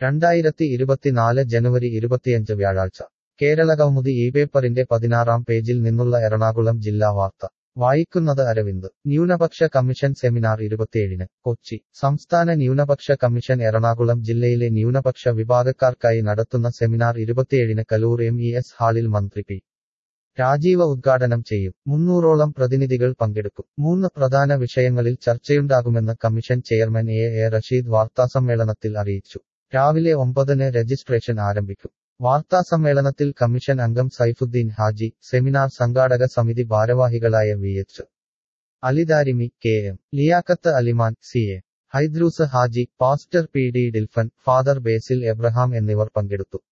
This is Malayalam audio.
രണ്ടായിരത്തി ഇരുപത്തിനാല് ജനുവരി ഇരുപത്തിയഞ്ച് വ്യാഴാഴ്ച കേരളകൗമുദി ഈ പേപ്പറിന്റെ പതിനാറാം പേജിൽ നിന്നുള്ള എറണാകുളം ജില്ലാ വാർത്ത വായിക്കുന്നത് അരവിന്ദ് ന്യൂനപക്ഷ കമ്മീഷൻ സെമിനാർ ഇരുപത്തിയേഴിന് കൊച്ചി സംസ്ഥാന ന്യൂനപക്ഷ കമ്മീഷൻ എറണാകുളം ജില്ലയിലെ ന്യൂനപക്ഷ വിഭാഗക്കാർക്കായി നടത്തുന്ന സെമിനാർ ഇരുപത്തിയേഴിന് കലൂർ എം ഇ എസ് ഹാളിൽ മന്ത്രി പി രാജീവ ഉദ്ഘാടനം ചെയ്യും മുന്നൂറോളം പ്രതിനിധികൾ പങ്കെടുക്കും മൂന്ന് പ്രധാന വിഷയങ്ങളിൽ ചർച്ചയുണ്ടാകുമെന്ന് commission chairman A A Rasheed വാർത്താസമ്മേളനത്തിൽ അറിയിച്ചു രാവിലെ ഒമ്പതിന് രജിസ്ട്രേഷൻ ആരംഭിക്കും വാർത്താസമ്മേളനത്തിൽ കമ്മീഷൻ അംഗം സൈഫുദ്ദീൻ ഹാജി സെമിനാർ സംഘാടക സമിതി ഭാരവാഹികളായ V H Alidarimi K M Liyakath Aliman C A Haidros Haji pastor P D Dilfan father Basil Abraham എന്നിവർ പങ്കെടുത്തു